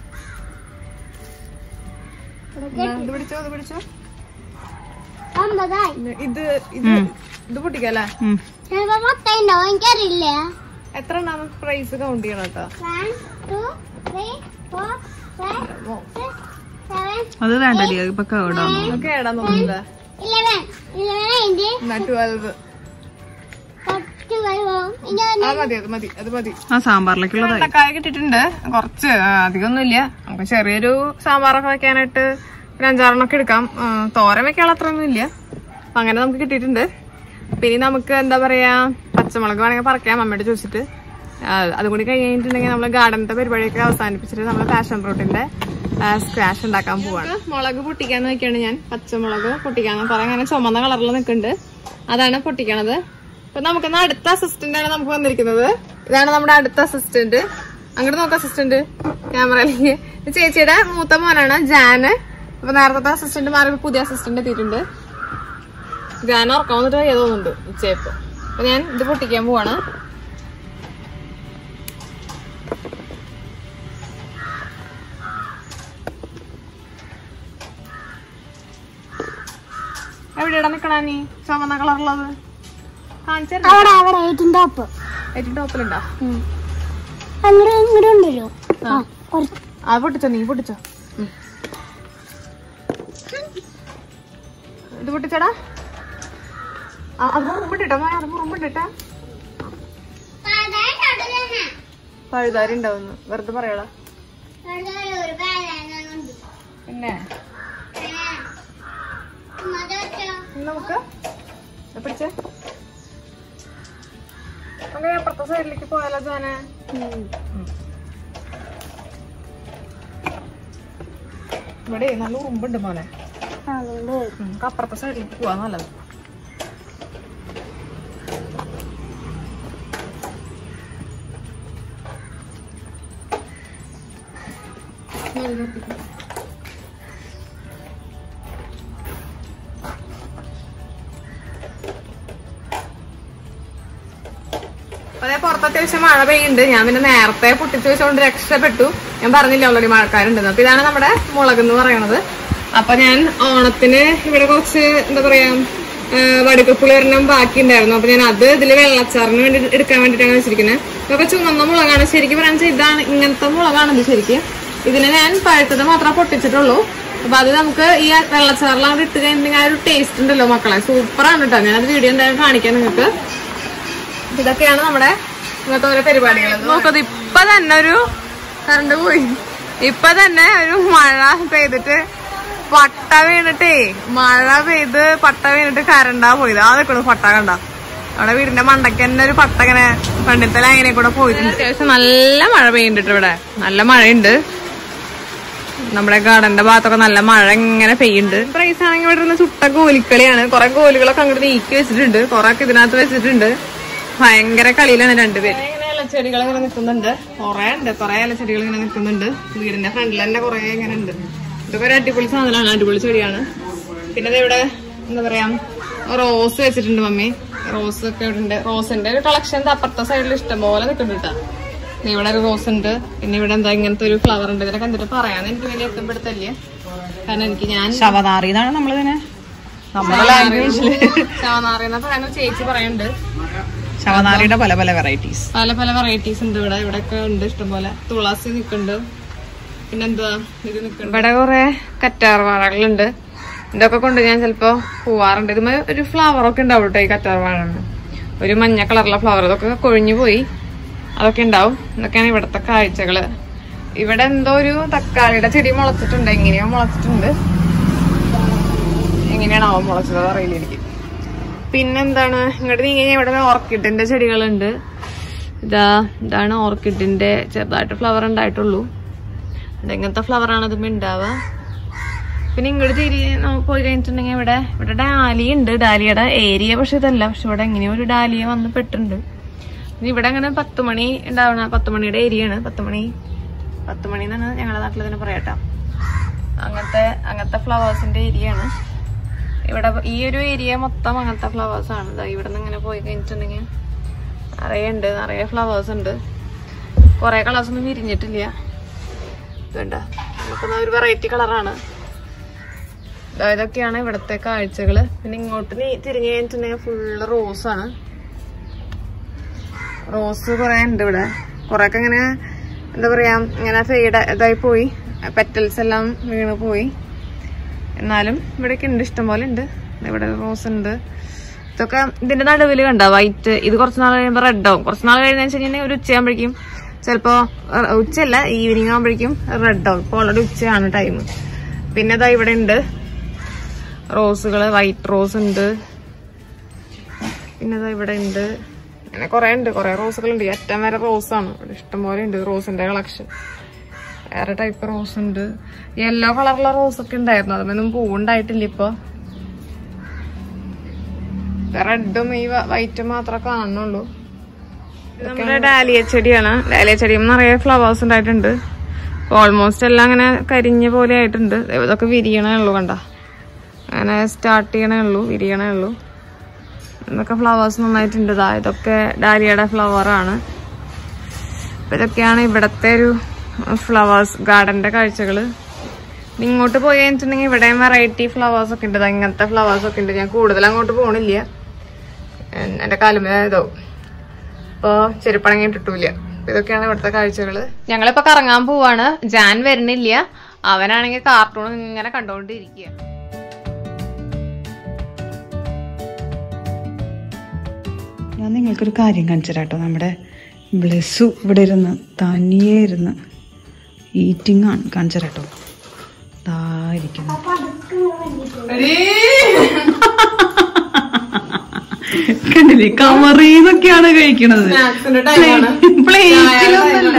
ഇവിടെ എന്നാ, ഇത് പിടിച്ചോ ഇത് പിടിച്ചോ ഒമ്പതായി ഇത് ഇത് ഇത് ഇത് പൊട്ടിക്കല്ലേ ഉം. ചിലപ്പോ മൊത്തം ഉണ്ടാവും എനിക്കറിയില്ല എത്ര എണ്ണാണ് പ്രൈസ് കൗണ്ട് ചെയ്യണം കേട്ടോ one two three four five six seven അത് വേണ്ടടി അത് ഇപ്പൊ കേടാണ് ഇതൊക്കെ ഏടാൻ തോന്നുന്നില്ല ഇലവൻ ഇലവൻ അതിന്റെ എന്നാ ട്വൽവ് പത്ത് കഴിവും ഇനി അത് മതി അത് മതി അത് മതി ആ സാമ്പാറിലേക്കുള്ളതായി വെണ്ടക്കായ കിട്ടിയിട്ടുണ്ട് കുറച്ച് ആ, അധികമൊന്നുമില്ല നമുക്ക് ചെറിയൊരു സാമ്പാറൊക്കെ വെക്കാനായിട്ട് ഒരു അഞ്ചാറെണ്ണൊക്കെ എടുക്കാം ആ, തോരൻ വെക്കാനുള്ള അത്രയൊന്നും ഇല്ല അപ്പൊ അങ്ങനെ നമുക്ക് കിട്ടിയിട്ടുണ്ട് പിന്നെ നമുക്ക് എന്താ പറയാ പച്ചമുളക് വേണമെങ്കിൽ പറിക്കാം അമ്മയോട് ചോദിച്ചിട്ട് ആ, അതും കൂടി കഴിഞ്ഞിട്ടുണ്ടെങ്കിൽ നമ്മൾ ഗാർഡനത്തെ പരിപാടിയൊക്കെ അവസാനിപ്പിച്ചിട്ട് നമ്മൾ പാഷൻ ഫ്രൂട്ടിന്റെ സ്ക്വാഷ് ഉണ്ടാക്കാൻ പോവാണ് മുളക് പൊട്ടിക്കാന്ന് വെക്കാണ് ഞാൻ പച്ചമുളക് പൊട്ടിക്കാന്ന് പറയാൻ അങ്ങനെ ചുമന്ന കളറിൽ നിൽക്കുന്നുണ്ട് അതാണ് പൊട്ടിക്കണത് അപ്പൊ നമുക്ക് അടുത്ത അസിസ്റ്റന്റ് ആണ് നമുക്ക് വന്നിരിക്കുന്നത് ഇതാണ് നമ്മുടെ അടുത്ത അസിസ്റ്റന്റ് അങ്ങോട്ട് നോക്കാം അസിസ്റ്റന്റ് ക്യാമറയിലേക്ക് ഇത് ചേച്ചിയുടെ മൂത്ത മോനാണ് ജാന് അപ്പൊ നേരത്തെ അസിസ്റ്റന്റ് മാറി ഇപ്പൊ പുതിയ അസിസ്റ്റന്റ് എത്തിയിട്ടുണ്ട് ജാൻ ഉറക്കം വന്നിട്ട് വയ്യ തോന്നുന്നുണ്ട് ഉച്ചയപ്പോ അപ്പൊ ഞാൻ ഇത് പൊട്ടിക്കാൻ പോവാണ് എവിടെയാ നിക്കണ നീ ചുമന്ന കളറുള്ളത് കാണിച്ചു അവിടെ അവിടെ ഏറ്റവും ടോപ്പ് ഏറ്റവും ടോപ്പിലുണ്ടോ അങ്ങോട്ട് ഇങ്ങോട്ട് ഉണ്ടല്ലോ ആ കുറച്ച് ആ പൊട്ടിച്ചോ നീ പൊട്ടിച്ചോ ഉം. ഇത് പൊട്ടിച്ചടാ ആ, അത് മുറുമ്പിട്ടോ മോനെ അത് മുറുമ്പിട്ടാ പഴുതാരി ഉണ്ടാവുന്നു വെറുതെ പറയടാ പിന്നെ ഇനി നമുക്ക് ഇത് പിടിച്ചേ അങ്ങനെ അപ്പുറത്തെ സൈഡിലേക്ക് പോയാലോ ജാനെ ഇവിടെ നല്ല ഉറുമ്പുണ്ട് മോനെ നമുക്ക് അപ്പുറത്തെ സൈഡിലേക്ക് പോവാ നല്ലത് അതേ പുറത്ത് അത്യാവശ്യം മഴ പെയ്യുന്നുണ്ട് ഞാൻ പിന്നെ നേരത്തെ പൊട്ടിച്ചു വെച്ചുകൊണ്ട് രക്ഷപ്പെട്ടു ഞാൻ പറഞ്ഞില്ല ഓൾറെഡി മഴക്കാരുണ്ടെന്ന് അപ്പൊ ഇതാണ് നമ്മുടെ മുളക് എന്ന് പറയണത് അപ്പൊ ഞാൻ ഓണത്തിന് ഇവിടെ കുറച്ച് എന്താ പറയാ വടുക്കപ്പുളി ഒരെണ്ണം ബാക്കി ഉണ്ടായിരുന്നു അപ്പൊ ഞാൻ അത് ഇതില് വെള്ളച്ചാറിന് വേണ്ടി എടുക്കാൻ വേണ്ടിട്ടാണ് വെച്ചിരിക്കുന്നത് ഇതൊക്കെ ചുവന്ന മുളകാണ് ശരിക്കും പറയാൻ വെച്ചാൽ ഇതാണ് ഇങ്ങനത്തെ മുളകാണ് ഇത് ശരിക്കും ഇതിനെ ഞാൻ പഴുത്തത് മാത്രമേ പൊട്ടിച്ചിട്ടുള്ളൂ അപ്പൊ അത് നമുക്ക് ഈ വെള്ളച്ചാറിലാണ് ഇട്ട് കഴിഞ്ഞിട്ടുണ്ടെങ്കിൽ ആ ഒരു ടേസ്റ്റ് ഉണ്ടല്ലോ മക്കളെ സൂപ്പറാണ് കേട്ടോ ഞാനത് വീഡിയോ എന്തായാലും കാണിക്കാം നിങ്ങൾക്ക് ഇതൊക്കെയാണ് നമ്മുടെ ഇങ്ങനത്തെ ഓരോ പരിപാടികൾ നോക്കത് ഇപ്പൊ തന്നെ ഒരു കറണ്ട് പോയി ഇപ്പൊ തന്നെ ഒരു മഴ പെയ്തിട്ട് പട്ട വീണിട്ടേ മഴ പെയ്ത് പട്ട വീണിട്ട് കരണ്ടാ പോയത് ആ നിൽക്കണു പട്ട കണ്ട അവിടെ വീടിന്റെ മണ്ടയ്ക്ക് തന്നെ ഒരു പട്ട ഇങ്ങനെ പണ്ടിത്തെ ലൈനെ കൂടെ പോയിട്ടുണ്ട് അത്യാവശ്യം നല്ല മഴ പെയ്യുന്നുണ്ട് ഇവിടെ നല്ല മഴയുണ്ട് നമ്മുടെ ഗാർഡന്റെ ഭാഗത്തൊക്കെ നല്ല മഴ ഇങ്ങനെ പെയ്യുന്നുണ്ട് പ്രൈസ് ആണെങ്കിൽ ഇവിടെ ഇരുന്ന് ചുട്ട കോലിക്കളിയാണ് കുറെ കോലുകളൊക്കെ അങ്ങോട്ട് നീക്കി വെച്ചിട്ടുണ്ട് കുറെ ഒക്കെ ഇതിനകത്ത് വെച്ചിട്ടുണ്ട് ഭയങ്കര കളിയിലാണ് രണ്ടുപേരും ഇങ്ങനെ ഇലച്ചെടികൾ ഇങ്ങനെ നിൽക്കുന്നുണ്ട് കുറെ ഉണ്ട് കുറെ ഇലച്ചെടികൾ ഇങ്ങനെ നിൽക്കുന്നുണ്ട് വീടിന്റെ ഫ്രണ്ടിൽ തന്നെ കുറെ ഇങ്ങനെ ഉണ്ട് ഇതൊക്കെ ഒരു അടിപൊളി സാധനമാണ് അടിപൊളി ചെടിയാണ് പിന്നെ ദേ ഇവിടെ എന്താ പറയാ റോസ് വെച്ചിട്ടുണ്ട് മമ്മി റോസ് ഒക്കെ ഇവിടെ ഉണ്ട് റോസിന്റെ ഒരു കളക്ഷൻ അപ്പുറത്തെ സൈഡിൽ ഇഷ്ടംപോലെ നിൽക്കുന്നുണ്ട് കേട്ടോ ദേ ഇവിടെ ഒരു റോസ് ഉണ്ട് പിന്നെ ഇവിടെ എന്താ ഇങ്ങനത്തെ ഒരു ഫ്ലവർ ഉണ്ട് ഇതിനൊക്കെ എന്തിട്ട് പറയാന്ന് എനിക്ക് വലിയ എത്തപ്പെടുത്തല്ലേ കാരണം എനിക്ക് ഞാൻ ശവനാറി എന്നാണ് നമ്മളിതിനെ നമ്മുടെ ലാംഗ്വേജില് ശവനാറി എന്ന പറയുന്ന ചേച്ചി പറയുന്നുണ്ട് ശവനാറിയുടെ പല പല വെറൈറ്റീസ് പല പല വെറൈറ്റീസ് ഉണ്ട് ഇവിടെ ഇവിടെ ഒക്കെ ഉണ്ട് ഇഷ്ടംപോലെ തുളസി നിക്കുന്നുണ്ട് പിന്നെന്താ ഇത് നിക്കുന്നുണ്ട് ഇവിടെ കുറെ കറ്റാർ വാഴകളുണ്ട് ഇതൊക്കെ കൊണ്ട് ഞാൻ ചിലപ്പോ പോവാറുണ്ട് ഇതുമ്മ ഒരു ഫ്ലവർ ഒക്കെ ഉണ്ടാവും കേട്ടോ ഈ കറ്റാർ വാഴ ഒരു മഞ്ഞ കളറുള്ള ഫ്ലവർ ഇതൊക്കെ കൊഴിഞ്ഞു പോയി അതൊക്കെ ഉണ്ടാവും ഇതൊക്കെയാണ് ഇവിടുത്തെ കാഴ്ചകള് ഇവിടെ എന്തോ ഒരു തക്കാളിയുടെ ചെടി മുളച്ചിട്ടുണ്ട് എങ്ങനെയോ മുളച്ചിട്ടുണ്ട് എങ്ങനെയാണാവോ മുളച്ചത് അറിയില്ല എനിക്ക് പിന്നെന്താണ് ഇങ്ങോട്ട് നീങ്ങി കഴിഞ്ഞാൽ ഇവിടെ ഓർക്കിഡിന്റെ ചെടികളുണ്ട് ഇതാ ഇതാണ് ഓർക്കിഡിന്റെ ചെറുതായിട്ട് ഫ്ലവർ ഉണ്ടായിട്ടുള്ളൂ ഇത് എങ്ങനത്തെ ഫ്ലവർ ആണ് ഇത് ഉണ്ടാവുക പിന്നെ ഇങ്ങോട്ട് തിരി നമുക്ക് പോയി കഴിഞ്ഞിട്ടുണ്ടെങ്കിൽ ഇവിടെ ഇവിടെ ഡാലിയ ഉണ്ട് ഡാലിയുടെ ഏരിയ പക്ഷെ ഇതല്ല പക്ഷെ ഇവിടെ എങ്ങനെയോ ഒരു ഡാലിയ വന്ന് പെട്ടിട്ടുണ്ട് പിന്നെ ഇവിടെ അങ്ങനെ പത്ത് മണി ഉണ്ടാവണ പത്ത് മണിയുടെ ഏരിയ ആണ് പത്ത് മണി പത്ത് മണി എന്നാണ് ഞങ്ങളുടെ നാട്ടിൽ തന്നെ പറയാട്ടോ അങ്ങനത്തെ അങ്ങനത്തെ ഫ്ലവേഴ്സിന്റെ ഏരിയ ആണ് ഇവിടെ ഈ ഒരു ഏരിയ മൊത്തം അങ്ങനത്തെ ഫ്ലവേഴ്സ് ആണ് ദാ ഇവിടെ നിന്ന് ഇങ്ങനെ പോയി കഴിഞ്ഞിട്ടുണ്ടെങ്കിൽ നിറയെ ഉണ്ട് നിറയെ ഫ്ലവേഴ്സ് ഉണ്ട് കുറെ കളേഴ്സ് ഒന്നും വിരിഞ്ഞിട്ടില്ല വേണ്ട നമുക്കൊന്ന് ഒരു വെറൈറ്റി കളറാണ് ഇതൊക്കെയാണ് ഇവിടുത്തെ കാഴ്ചകള് പിന്നെ ഇങ്ങോട്ട് നീ തിരിഞ്ഞു കഴിഞ്ഞിട്ടുണ്ടെങ്കിൽ ഫുള്ള് റോസാണ് റോസ് കുറെ ഉണ്ട് ഇവിടെ കുറെ ഒക്കെ ഇങ്ങനെ എന്താ പറയാ ഇങ്ങനെ ഫെയ്ഡ് ഇതായി പോയി പെറ്റൽസ് എല്ലാം വീണ് പോയി എന്നാലും ഇവിടെയൊക്കെ ഉണ്ട് ഇഷ്ടം പോലെ ഉണ്ട് ഇവിടെ റോസ് ഉണ്ട് ഇതൊക്കെ ഇതിന്റെ നടുവിൽ കണ്ട വൈറ്റ് ഇത് കുറച്ച് നാൾ കഴിയുമ്പോൾ റെഡ് ആവും കുറച്ച് നാൾ കഴിഞ്ഞ വെച്ചാൽ ഒരു ഉച്ചയാകുമ്പോഴേക്കും ചിലപ്പോ അഹ് ഉച്ചയല്ല ഈവനിങ് ആകുമ്പോഴേക്കും റെഡ് ആവും ഇപ്പോൾ ഓൾറെഡി ഉച്ചയാണ് ടൈം പിന്നെ ഇതാ ഇവിടെ ഉണ്ട് റോസുകള് വൈറ്റ് റോസ് ഉണ്ട് പിന്നെ ഇതാ ഇവിടെ ഉണ്ട് അങ്ങനെ കുറെ ഉണ്ട് കുറെ റോസുകൾ ഉണ്ട് ഏറ്റവും വരെ റോസാണ് ഇവിടെ ഇഷ്ടംപോലെ ഉണ്ട് റോസിന്റെ കളക്ഷൻ വേറെ ടൈപ്പ് റോസ് ഉണ്ട് യെല്ലോ കളറുള്ള റോസ് ഒക്കെ ഉണ്ടായിരുന്നു അതൊന്നും പൂവുണ്ടായിട്ടില്ല ഇപ്പൊ റെഡും ഈ വൈറ്റും മാത്രമേ കാണുന്നുള്ളൂ ഇത് നമ്മുടെ ഡാലിയ ചെടിയാണ് ഡാലിയ ചെടിയും നിറയെ ഫ്ലവേഴ്സ് ഉണ്ടായിട്ടുണ്ട് ഓൾമോസ്റ്റ് എല്ലാം അങ്ങനെ കരിഞ്ഞ പോലെ ആയിട്ടുണ്ട് ദേ ഇതൊക്കെ വിരിയണേ ഉള്ളൂ കണ്ട അങ്ങനെ സ്റ്റാർട്ട് ചെയ്യണേ ഉള്ളൂ വിരിയണേ ഉള്ളൂ ഇതൊക്കെ ഫ്ലവേഴ്സ് നന്നായിട്ടുണ്ട് ഇതാ ഇതൊക്കെ ഡാലിയയുടെ ഫ്ലവറാണ് അപ്പൊ ഇതൊക്കെയാണ് ഇവിടത്തെ ഒരു ഫ്ലവേഴ്സ് ഗാർഡന്റെ കാഴ്ചകള് ഇനി ഇങ്ങോട്ട് പോയി കഴിഞ്ഞിട്ടുണ്ടെങ്കിൽ ഇവിടെയും വെറൈറ്റി ഫ്ലവേഴ്സ് ഒക്കെ ഉണ്ട് ദാ ഇങ്ങനത്തെ ഫ്ലവേഴ്സ് ഒക്കെ ഉണ്ട് ഞാൻ കൂടുതൽ അങ്ങോട്ട് പോണില്ല എൻ- എന്റെ കാലുമേ ഇതോ ഇപ്പൊ ചെരുപ്പണങ്ങി ഇട്ടിട്ടില്ല ഇതൊക്കെയാണ് ഇവിടുത്തെ കാഴ്ചകള് ഞങ്ങളിപ്പോ കറങ്ങാൻ പോവാണ് ജാൻ വരുന്നില്ല അവനാണെങ്കിൽ കാർട്ടൂൺ ഇങ്ങനെ കണ്ടോണ്ടിരിക്കുക ഞാൻ നിങ്ങൾക്കൊരു കാര്യം കാണിച്ചു തരാം കേട്ടോ നമ്മുടെ ബ്ലെസ്സു ഇവിടെ ഇരുന്ന് തനിയെ ഇരുന്ന് ഈറ്റിംഗ് ആണ് കാണിച്ചു തരാം കേട്ടോ ഇതായിരിക്കുന്നു കണ്ടില്ലേ കമറീന്നൊക്കെയാണ് കഴിക്കണത് സ്നാക്സിന്റെ ടൈമാണ് പ്ലേറ്റിലൊന്നല്ല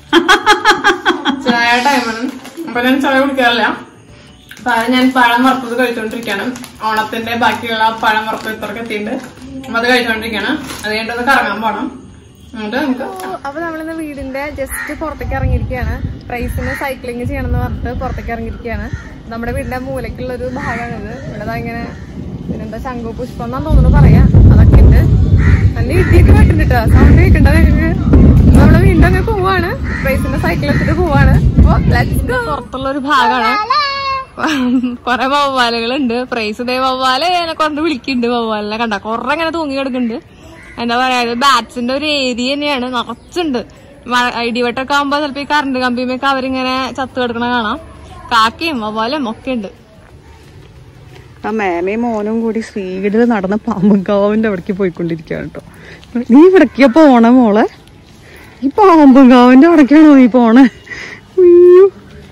ചായ ടൈമാണ് അപ്പൊ ഞാൻ ചായ കുടിക്കാറില്ല പഴം ഞാൻ പഴം വറുത്തത് കഴിച്ചോണ്ടിരിക്കാണ് ഓണത്തിന്റെ ബാക്കിയുള്ള പഴം വറുത്തത് ഇത്രക്ക് എത്തിയിട്ടുണ്ട് അപ്പൊ അത് കഴിച്ചോണ്ടിരിക്കാണ് അത് കഴിഞ്ഞിട്ട് ഒന്ന് കറങ്ങാൻ പോണം എന്നിട്ട് നമുക്ക് അപ്പൊ നമ്മളിന്ന് വീടിന്റെ ജസ്റ്റ് പുറത്തേക്ക് ഇറങ്ങിയിരിക്കുകയാണ് പ്രൈസിന് സൈക്ലിംഗ് ചെയ്യണമെന്ന് പറഞ്ഞിട്ട് പുറത്തേക്ക് ഇറങ്ങിയിരിക്കുകയാണ് നമ്മുടെ വീടിന്റെ മൂലക്കുള്ള ഒരു ഭാഗമാണിത് ഇവിടെ ദാ ഇങ്ങനെ പിന്നെന്താ ശംഖു പുഷ്പം എന്നാ തോന്നുന്നു പറയാ അതൊക്കെ ഉണ്ട് നല്ല ഇടിയൊക്കെ പറ്റുന്നുണ്ട് കേട്ടോ സൗണ്ട് കേൾക്കണ്ട നിങ്ങൾക്ക് നമ്മള് വീണ്ടും അങ്ങ് പോവാണ് പ്രൈസിന്റെ സൈക്കിൾ എടുത്തിട്ട് പോവാണ് അപ്പൊ let's go. പുറത്തുള്ള ഒരു ഭാഗമാണ് കൊറേ വവ്വാലുകളുണ്ട് പ്രൈസ് ഇതേ വവ്വാല് എന്നെ കൊണ്ട് വിളിക്കുന്നുണ്ട് വവ്വാലിനെ കണ്ട കൊറേ ഇങ്ങനെ തൂങ്ങി കിടക്കുന്നുണ്ട് എന്താ പറയാ ഇത് ബാറ്റ്സിന്റെ ഒരു ഏരിയ തന്നെയാണ് നിറച്ചുണ്ട് മഴ ഇടിവെട്ടൊക്കെ ആകുമ്പോ ചിലപ്പോ ഈ കറണ്ട് കമ്പിയുമൊക്കെ അവരിങ്ങനെ ചത്തു കിടക്കണ കാണാം കാക്കയും വവ്വാലും ഒക്കെ ഉണ്ട് ആ മേമയും മോനും കൂടി സ്പീഡിൽ നടന്ന് പാമ്പുംകാവിന്റെ അവിടേക്ക് പോയിക്കൊണ്ടിരിക്കുകയാണ് കേട്ടോ നീ ഇവിടേക്കാ പോണേ മോളെ ഈ പാമ്പുംകാവിന്റെ അവിടേക്കാണോ നീ പോണേ ഉയ്യോ.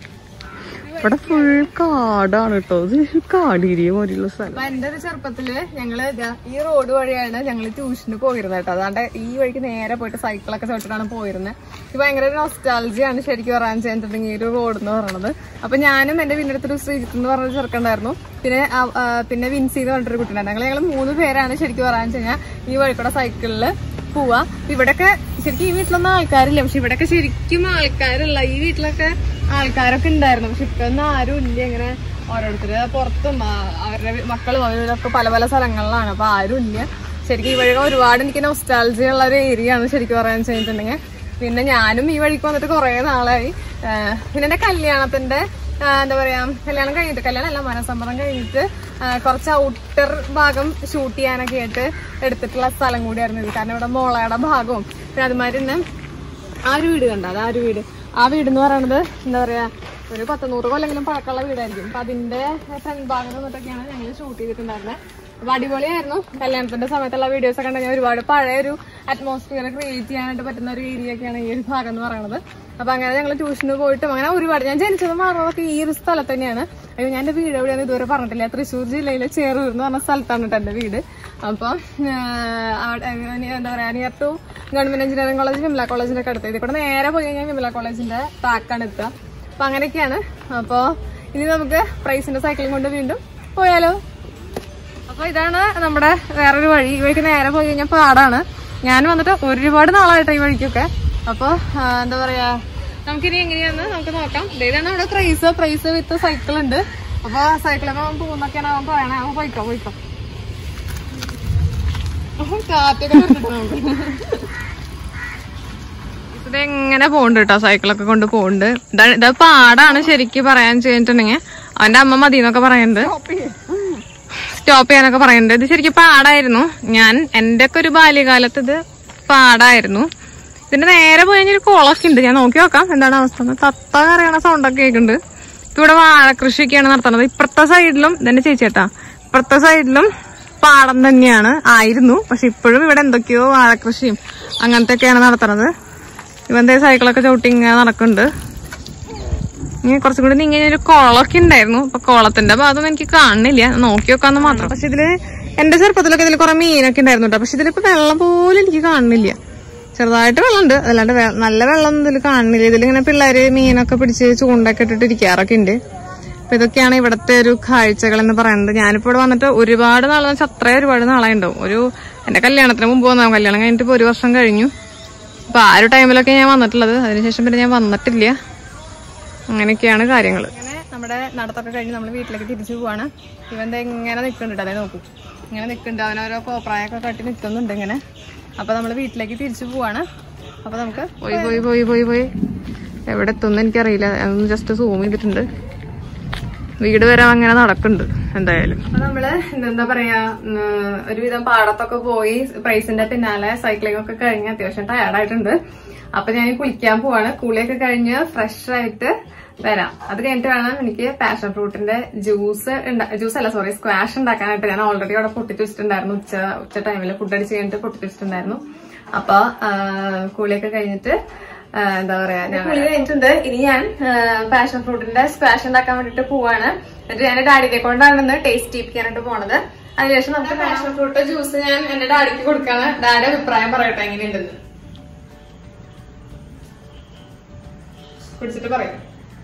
ഇവിടെ ഫുൾ കാടാണ് കേട്ടോ ഇത് കാടിരിയ പോലെയുള്ള സ്ഥലം അപ്പൊ എന്റെ ഒരു ചെറുപ്പത്തില് ഞങ്ങള് ദാ ഈ റോഡ് വഴിയാണ് ഞങ്ങൾ ട്യൂഷന് പോയിരുന്നത് കേട്ടോ അതാണ്ട് ഈ വഴിക്ക് നേരെ പോയിട്ട് സൈക്കിളൊക്കെ ചോട്ടിട്ടാണ് പോയിരുന്നത് ഇത് ഭയങ്കര ഒരു നൊസ്റ്റാൾജിയാണ് ശരിക്കും പറയാൻ ചെയ്തിട്ടുണ്ടെങ്കിൽ ഈ ഒരു റോഡ് എന്ന് പറയുന്നത് അപ്പൊ ഞാനും എന്റെ വീടിന്റെ അടുത്തൊരു ശ്രീജിത്ത് എന്ന് പറഞ്ഞൊരു ചെറുക്കുണ്ടായിരുന്നു പിന്നെ ആ- ആ, പിന്നെ വിൻസി എന്ന് പറഞ്ഞിട്ടൊരു കുട്ടിയുണ്ടായിരുന്നു ഞങ്ങൾ ഞങ്ങൾ മൂന്ന് പേരാണ് ശരിക്കും പറയാൻ കഴിഞ്ഞാൽ ഈ വഴിക്കൂടെ സൈക്കിളിൽ പോവാ ഇവിടൊക്കെ ശരിക്കും ഈ വീട്ടിലൊന്നും ആൾക്കാരില്ല പക്ഷെ ഇവിടൊക്കെ ശരിക്കും ആൾക്കാരുള്ള ഈ വീട്ടിലൊക്കെ ആൾക്കാരൊക്കെ ഉണ്ടായിരുന്നു പക്ഷെ ഇപ്പൊ ഒന്നും ആരും ഇല്ല ഇങ്ങനെ ഓരോരുത്തര് പുറത്തും ആ, അവരുടെ മക്കളും അവരൊക്കെ പല പല സ്ഥലങ്ങളിലാണ് അപ്പൊ ആരും ഇല്ല ശരിക്കും ഈ വഴിയൊക്കെ ഒരുപാട് എനിക്ക് നൊസ്റ്റാൾജി ഉള്ള ഒരു ഏരിയ ആണ് ശരിക്കും പറയാൻ ചെയ്തിട്ടുണ്ടെങ്കിൽ പിന്നെ ഞാനും ഈ വഴിക്ക് വന്നിട്ട് കുറെ നാളായി ആ, പിന്നെ എന്റെ കല്യാണത്തിന്റെ ആ, എന്താ പറയാ കല്യാണം കഴിഞ്ഞിട്ട് കല്യാണം അല്ല മനസ്സമ്മതം കഴിഞ്ഞിട്ട് ആ, കുറച്ച് ഔട്ടർ ഭാഗം ഷൂട്ട് ചെയ്യാനൊക്കെ ആയിട്ട് എടുത്തിട്ടുള്ള സ്ഥലം കൂടിയായിരുന്നു ഇത് കാരണം ഇവിടെ മോളയുടെ ഭാഗവും പിന്നെ അതുമാതിരി തന്നെ ആ ഒരു വീട് കണ്ട അത് ആ ഒരു വീട് ആ വീട് എന്ന് പറയുന്നത് എന്താ പറയാ ഒരു പത്തുനൂറ് കൊല്ലെങ്കിലും പഴക്കമുള്ള വീടായിരിക്കും അപ്പൊ അതിന്റെ ഫ്രണ്ട് ഭാഗം നിന്നിട്ടൊക്കെയാണ് ഞങ്ങൾ ഷൂട്ട് ചെയ്തിട്ടുണ്ടായിരുന്നത് അപ്പൊ അടിപൊളിയായിരുന്നു കല്യാണത്തിന്റെ സമയത്തുള്ള വീഡിയോസ് ഒക്കെ കണ്ടാൽ ഒരുപാട് പഴയ ഒരു അറ്റ്മോസ്ഫിയർ ക്രിയേറ്റ് ചെയ്യാനായിട്ട് പറ്റുന്ന ഒരു ഏരിയ ഒക്കെയാണ് ഈ ഒരു ഭാഗം എന്ന് പറയുന്നത് അപ്പൊ അങ്ങനെ ഞങ്ങൾ ട്യൂഷന് പോയിട്ടും അങ്ങനെ ഒരുപാട് ഞാൻ ജനിച്ചത് മാറുന്നതൊക്കെ ഈ ഒരു സ്ഥലത്ത് തന്നെയാണ് അയ്യോ ഞാൻ എന്റെ വീട് എവിടെയാണെന്ന് ഇതുവരെ പറഞ്ഞിട്ടില്ല തൃശ്ശൂർ ജില്ലയിലെ ചേറൂർ എന്ന് പറഞ്ഞ സ്ഥലത്താണ് കേട്ടോ എന്റെ വീട് അപ്പൊ അവിടെ എന്താ പറയാ near to government engineering college Vimala കോളേജിന്റെ ഒക്കെ അടുത്ത് ഇതിൽ കൂടെ നേരെ പോയി കഴിഞ്ഞാൽ വിമല കോളേജിന്റെ താക്കാണ് എത്തുക അപ്പൊ അങ്ങനെയൊക്കെയാണ് അപ്പൊ ഇനി നമുക്ക് പ്രൈസിന്റെ സൈക്കിളും കൊണ്ട് വീണ്ടും പോയാലോ അപ്പൊ ഇതാണ് നമ്മുടെ വേറൊരു വഴി ഈ വഴിക്ക് നേരെ പോയി കഴിഞ്ഞാൽ പാടാണ് ഞാൻ വന്നിട്ട് ഒരുപാട് നാളായിട്ട് ഈ വഴിക്കൊക്കെ അപ്പൊ ആ, എന്താ പറയാ നമുക്കിനി എങ്ങനെയാന്ന് നമുക്ക് നോക്കാം ദേ ഇതാണ് നമ്മുടെ പ്രൈസ് പ്രൈസ് വിത്ത് സൈക്കിൾ ഉണ്ട് അപ്പൊ സൈക്കിളൊക്കെ അവൻ പോകുന്നൊക്കെയാണ് അവൻ പറയണേ അവൻ പോയിക്കോ പോയിക്കോ അവൻ കാറ്റൊക്കെ വിട്ടിട്ട് നമുക്ക് ഇത് എങ്ങനെ പോണ്ട് കേട്ടോ സൈക്കിളൊക്കെ കൊണ്ട് പോണ്ട് ഇതാ ഇത് പാടാണ് ശരിക്കും പറയാൻ ചെയ്തിട്ടുണ്ടെങ്കിൽ അവന്റെ അമ്മ മതി എന്നൊക്കെ പറയുന്നുണ്ട് സ്റ്റോപ്പ് ചെയ്യാനൊക്കെ പറയുന്നുണ്ട് ഇത് ശരിക്കും പാടായിരുന്നു ഞാൻ എന്റെ ഒക്കെ ഒരു ബാല്യകാലത്ത് ഇത് പാടായിരുന്നു ഇതിന്റെ നേരെ പോയി കഴിഞ്ഞാൽ ഒരു കുളമൊക്കെ ഉണ്ട് ഞാൻ നോക്കി നോക്കാം എന്താണ് അവസ്ഥ എന്ന്. തത്ത കറിയണ സൗണ്ടൊക്കെ കേൾക്കുന്നുണ്ട് ഇപ്പൊ ഇവിടെ വാഴകൃഷിയൊക്കെയാണ് നടത്തുന്നത് ഇപ്പുറത്തെ സൈഡിലും ഇതെന്റെ ചേച്ചേട്ടാ ഇപ്പുറത്തെ സൈഡിലും പാടം തന്നെയാണ് ആയിരുന്നു പക്ഷെ ഇപ്പോഴും ഇവിടെ എന്തൊക്കെയോ വാഴകൃഷിയും അങ്ങനത്തെ ഒക്കെയാണ് നടത്തുന്നത് ഇവന്റെ സൈക്കിളൊക്കെ ചവിട്ടി ഇങ്ങനെ നടക്കുന്നുണ്ട് ഇനി കുറച്ചും കൂടി നീങ്ങി ഒരു കുളമൊക്കെ ഉണ്ടായിരുന്നു അപ്പൊ കുളത്തിന്റെ ഭാഗം എനിക്ക് കാണുന്നില്ല നോക്കി നോക്കാന്ന് മാത്രം പക്ഷെ ഇതില് എന്റെ ചെറുപ്പത്തിലൊക്കെ ഇതിൽ കുറെ മീനൊക്കെ ഉണ്ടായിരുന്നു കേട്ടോ പക്ഷെ ഇതിലിപ്പോ വെള്ളം പോലും എനിക്ക് കാണുന്നില്ല ചെറുതായിട്ട് വെള്ളമുണ്ട് അല്ലാണ്ട് വെ- നല്ല വെള്ളം ഇതിൽ കാണുന്നില്ല ഇതിലിങ്ങനെ പിള്ളേര് മീനൊക്കെ പിടിച്ച് ചൂണ്ടൊക്കെ ഇട്ടിട്ട് ഇരിക്കാറൊക്കെ ഉണ്ട് അപ്പൊ ഇതൊക്കെയാണ് ഇവിടത്തെ ഒരു കാഴ്ചകൾ എന്ന് പറയുന്നത് ഞാനിപ്പോ ഇവിടെ വന്നിട്ട് ഒരുപാട് നാളെന്ന് വെച്ചാൽ അത്രയും ഒരുപാട് നാളായി ഉണ്ടാവും ഒരു എന്റെ കല്യാണത്തിന് മുമ്പ് വന്നാവും കല്യാണം കഴിഞ്ഞിട്ട് ഇപ്പൊ ഒരു വർഷം കഴിഞ്ഞു അപ്പൊ ആ ഒരു ടൈമിലൊക്കെ ഞാൻ വന്നിട്ടുള്ളത് അതിനുശേഷം പിന്നെ ഞാൻ വന്നിട്ടില്ല അങ്ങനെയൊക്കെയാണ് കാര്യങ്ങൾ അങ്ങനെ നമ്മുടെ നടത്തൊക്കെ കഴിഞ്ഞ് നമ്മൾ വീട്ടിലേക്ക് തിരിച്ചു പോവാണ് ഇവൻ ദേ ഇങ്ങനെ നിൽക്കുന്നുണ്ട് അതേ നോക്കൂ ഇങ്ങനെ നിൽക്കുന്നുണ്ട് അവനോരോ കോപ്രായൊക്കെ കട്ടി നിൽക്കുന്നുണ്ട് ഇങ്ങനെ അപ്പൊ നമ്മൾ വീട്ടിലേക്ക് തിരിച്ചു പോവാണ് അപ്പൊ നമുക്ക് പോയി പോയി പോയി പോയി പോയി എവിടെ എത്തുമെന്ന് എനിക്കറിയില്ല അതൊന്ന് ജസ്റ്റ് സൂം ചെയ്തിട്ടുണ്ട് വീട് വരെ അങ്ങനെ നടക്കുന്നുണ്ട് എന്തായാലും അപ്പൊ നമ്മള് എന്താ പറയാ ഉം, ഒരുവിധം പാടത്തൊക്കെ പോയി പ്രൈസിന്റെ പിന്നാലെ സൈക്ലിംഗ് ഒക്കെ കഴിഞ്ഞ് അത്യാവശ്യം ടയർഡായിട്ടുണ്ട് അപ്പൊ ഞാൻ കുളിക്കാൻ പോവാണ് കുളിയൊക്കെ കഴിഞ്ഞ് ഫ്രഷ് ആയിട്ട് വരാം അത് കഴിഞ്ഞിട്ട് വേണം എനിക്ക് പാഷൻ ഫ്രൂട്ടിന്റെ ജ്യൂസ് ജ്യൂസ് അല്ല സോറി സ്ക്വാഷ് ഉണ്ടാക്കാനായിട്ട് ഞാൻ ഓൾറെഡി അവിടെ പൊട്ടിച്ച് വെച്ചിട്ടുണ്ടായിരുന്നു ഉച്ച ഉച്ച ടൈമിൽ ഫുഡ് അടിച്ച് കഴിഞ്ഞിട്ട് പൊട്ടിച്ച് വെച്ചിട്ടുണ്ടായിരുന്നു അപ്പൊ ആ, കുളിയൊക്കെ കഴിഞ്ഞിട്ട് ആ, എന്താ പറയാ ഞാൻ കുളി കഴിഞ്ഞിട്ടുണ്ട് ഇനി ഞാൻ പാഷൻ ഫ്രൂട്ടിന്റെ സ്ക്വാഷ് ഉണ്ടാക്കാൻ വേണ്ടിട്ട് പോവാണ് എന്നിട്ട് ഞാൻ ഡാഡിനെ കൊണ്ടാണ് ടേസ്റ്റ് ചെയ്യിപ്പിക്കാനായിട്ട് പോണത് അതിനുശേഷം നമുക്ക് പാഷൻ ഫ്രൂട്ട് ജ്യൂസ് ഞാൻ എന്റെ ഡാഡിക്ക് കൊടുക്കാണ് ഡാഡി അഭിപ്രായം പറയട്ടെ എങ്ങനെയുണ്ടെന്ന് കുടിച്ചിട്ട് പറയും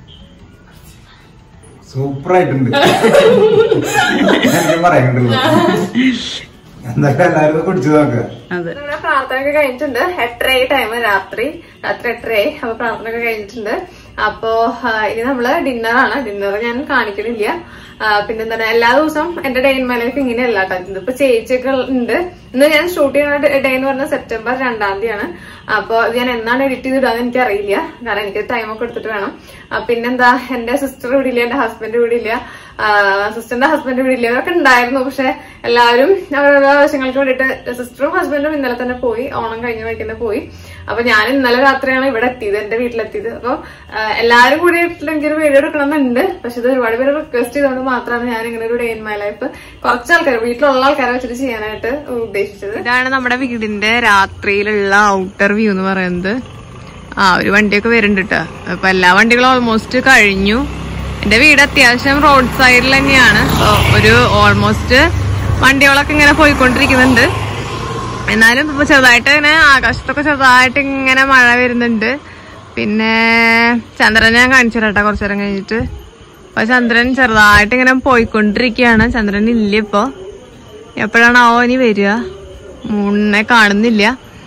സൂപ്പർ ആയിട്ടുണ്ട് എനിക്ക് പറയാനുണ്ടല്ലോ എന്തായാലും എല്ലാവരും കുടിച്ചു നോക്കുക അതെ നമ്മുടെ പ്രാർത്ഥനയൊക്കെ കഴിഞ്ഞിട്ടുണ്ട് എട്ടരയായി ടൈം രാത്രി രാത്രി എട്ടരയായി അപ്പൊ പ്രാർത്ഥനയൊക്കെ കഴിഞ്ഞിട്ടുണ്ട് അപ്പോ ആ, ഇനി നമ്മള് ഡിന്നറാണ് ഡിന്നർ ഞാൻ കാണിക്കണില്ല ആ, പിന്നെന്താണ് എല്ലാ ദിവസവും എന്റെ ഡേ ഇൻ മൈ ലൈഫ് ഇങ്ങനെയല്ല കേട്ടോ ഇതിപ്പോ ചേച്ചിയൊക്കെ ഉണ്ട് ഇന്ന് ഞാൻ ഷൂട്ട് ചെയ്യുന്ന ഡേ എന്ന് പറഞ്ഞ സെപ്റ്റംബർ രണ്ടാം തീയതിയാണ് അപ്പൊ ഇത് ഞാൻ എന്നാണ് എഡിറ്റ് ചെയ്തിടാന്ന് എനിക്ക് അറിയില്ല കാരണം എനിക്ക് ടൈം ഒക്കെ എടുത്തിട്ട് വേണം ആ, പിന്നെന്താ എന്റെ സിസ്റ്റർ ഇവിടെ ഇല്ല എന്റെ ഹസ്ബൻഡ് ഇവിടെ ഇല്ല സിസ്റ്ററിന്റെ ഹസ്ബൻഡ് ഇവിടെ ഇല്ല ഇവരൊക്കെ ഉണ്ടായിരുന്നു പക്ഷെ എല്ലാവരും അവരുടെ ആവശ്യങ്ങൾക്ക് വേണ്ടിയിട്ട് സിസ്റ്ററും ഹസ്ബൻഡും ഇന്നലെ തന്നെ പോയി ഓണം കഴിഞ്ഞ വഴിക്ക് തന്നെ പോയി അപ്പൊ ഞാൻ ഇന്നലെ രാത്രിയാണ് ഇവിടെ എത്തിയത് എന്റെ വീട്ടിലെത്തിയത് അപ്പൊ ആ, എല്ലാവരും കൂടി എനിക്കൊരു വീഡിയോ എടുക്കണമെന്നുണ്ട് പക്ഷെ ഇത് ഒരുപാട് പേര് റിക്വസ്റ്റ് ചെയ്തുകൊണ്ട് മാത്രമാണ് ഞാൻ ഇങ്ങനെ ഒരു ഡേ ഇൻ മൈ ലൈഫ് കുറച്ച് ആൾക്കാർ വീട്ടിലുള്ള ആൾക്കാരെ വെച്ചിട്ട് ചെയ്യാനായിട്ട് ഉദ്ദേശിച്ചത് ഇതാണ് നമ്മുടെ വീടിന്റെ രാത്രിയിലുള്ള ഔട്ടർ വ്യൂ എന്ന് പറയുന്നത് ആ ഒരു വണ്ടിയൊക്കെ വരുന്നുണ്ട് കേട്ടോ അപ്പൊ എല്ലാ വണ്ടികളും ഓൾമോസ്റ്റ് കഴിഞ്ഞു എന്റെ വീട് അത്യാവശ്യം റോഡ് സൈഡിൽ തന്നെയാണ് അപ്പൊ ഒരു ഓൾമോസ്റ്റ് വണ്ടികളൊക്കെ ഇങ്ങനെ പോയിക്കൊണ്ടിരിക്കുന്നുണ്ട് എന്നാലും ഇപ്പൊ ചെറുതായിട്ട് ഇങ്ങനെ ആകാശത്തൊക്കെ ചെറുതായിട്ട് ഇങ്ങനെ മഴ വരുന്നുണ്ട് പിന്നെ ചന്ദ്രൻ ഞാൻ കാണിച്ചു തരാം കേട്ടോ കുറച്ചു നേരം കഴിഞ്ഞിട്ട് അപ്പൊ ചന്ദ്രൻ ചെറുതായിട്ട് ഇങ്ങനെ പോയിക്കൊണ്ടിരിക്കുകയാണ് ചന്ദ്രൻ ഇല്ല ഇപ്പൊ എപ്പോഴാണാവോ ഇനി വരിക മൂണിനെ കാണുന്നില്ല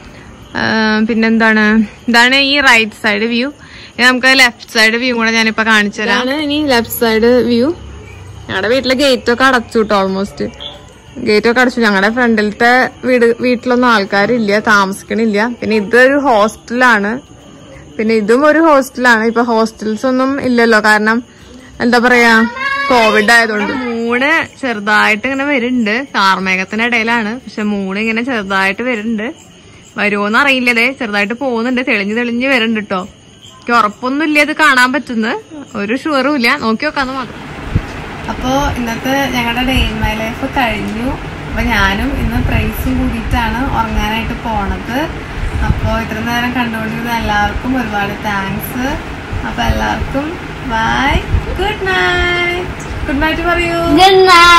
ആ, പിന്നെന്താണ് ഇതാണ് ഈ റൈറ്റ് സൈഡ് വ്യൂ ഇനി നമുക്ക് ലെഫ്റ്റ് സൈഡ് വ്യൂ കൂടെ ഞാനിപ്പോ കാണിച്ചു തരാം ഇനി ലെഫ്റ്റ് സൈഡ് വ്യൂ ഞങ്ങളുടെ വീട്ടിലെ ഗേറ്റ് ഒക്കെ അടച്ചു കേട്ടോ ഓൾമോസ്റ്റ് ഗേറ്റ് ഒക്കെ അടച്ചു ഞങ്ങളുടെ ഫ്രണ്ടിലത്തെ വീട് വീട്ടിലൊന്നും ആൾക്കാരില്ല താമസിക്കണില്ല പിന്നെ ഇതൊരു ഹോസ്റ്റലാണ് പിന്നെ ഇതും ഒരു ഹോസ്റ്റലാണ് ഇപ്പൊ ഹോസ്റ്റൽസ് ഒന്നും ഇല്ലല്ലോ കാരണം എന്താ പറയാ കോവിഡ് ആയതുകൊണ്ട് മൂണ് ചെറുതായിട്ട് ഇങ്ങനെ വരുന്നുണ്ട് കാർമേഘത്തിന്റെ ഇടയിലാണ് പക്ഷെ മൂണ് ഇങ്ങനെ ചെറുതായിട്ട് വരുന്നുണ്ട് വരുമോന്ന് അറിയില്ലതേ ചെറുതായിട്ട് പോകുന്നുണ്ട് തെളിഞ്ഞ് തെളിഞ്ഞ് വരുന്നുണ്ട് കേട്ടോ എനിക്ക് ഉറപ്പൊന്നും ഇല്ല ഇത് കാണാൻ പറ്റുന്നത് ഒരു ഷുവറും ഇല്ല നോക്കി നോക്കാന്ന് മാത്രം അപ്പോ ഇന്നത്തെ ഞങ്ങളുടെ ഡേ ഇൻ മൈ ലൈഫ് കഴിഞ്ഞു അപ്പൊ ഞാനും ഇന്ന് പ്രൈസും കൂടിയിട്ടാണ് ഉറങ്ങാനായിട്ട് പോണത് അപ്പോ ഇത്ര നേരം കണ്ടുകൊണ്ടിരുന്ന എല്ലാവർക്കും ഒരുപാട് താങ്ക്സ് അപ്പൊ എല്ലാവർക്കും bye good night good night പറയൂ Good night.